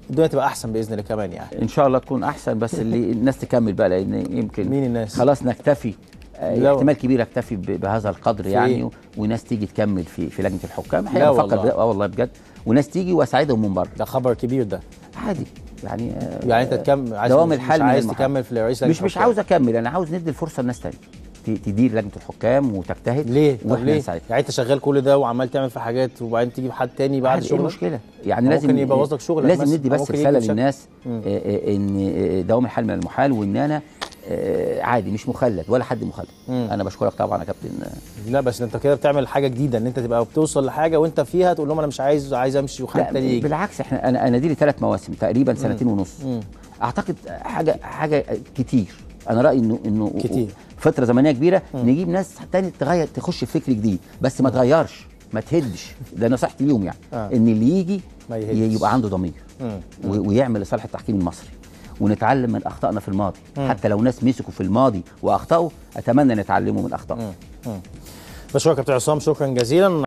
الدنيا تبقى احسن باذن الله كمان يعني ان شاء الله تكون احسن بس اللي الناس تكمل بقى لان يمكن مين الناس؟ خلاص نكتفي آه، لا احتمال كبير اكتفي ب- بهذا القدر يعني إيه؟ و- وناس تيجي تكمل في في لجنه الحكام لا احنا بفكر والله. بده- اه والله بجد وناس تيجي واساعدهم من بره ده خبر كبير ده عادي يعني آه، يعني انت تكمل عايز دوام مش- الحال مش من عايز المحال. تكمل في رئيس لجنه مش مش الحكام. عاوز اكمل انا عاوز ندي الفرصه لناس تانية ت- تدير لجنه الحكام وتجتهد ليه؟ طب واحنا ليه؟ نساعدها يعني انت شغال كل ده وعمال تعمل في حاجات وبعدين تجيب حد تاني بعد عادي، ايه شغلك المشكله يعني ممكن لازم يبوظ لك شغلك لازم مثلا، ندي أو بس ممكن رساله يجي بشكل- للناس مم. آه، آه، ان آه، دوام الحال من المحال وان انا آه، عادي مش مخلد ولا حد مخلد مم. انا بشكرك طبعا يا كابتن آه، لا بس انت كده بتعمل حاجه جديده ان انت تبقى بتوصل لحاجه وانت فيها تقول لهم انا مش عايز عايز امشي وحد لا تاني يجي بالعكس احنا انا انا دي لي ثلاث مواسم تقريبا سنتين ونص مم. اعتقد حاجه حاجه كتير انا رايي انه انه كتير. فتره زمنيه كبيره نجيب ناس تاني تغير تخش في فكر جديد بس ما تغيرش ما تهدش ده نصيحتي ليهم يعني آه. ان اللي يجي ما يهدش. يبقى عنده ضمير مم. و- ويعمل لصالح التحكيم المصري ونتعلم من اخطائنا في الماضي حتى لو ناس مسكوا في الماضي واخطاوا اتمنى نتعلموا من اخطائهم بشكرك يا كابتن عصام شكرا جزيلا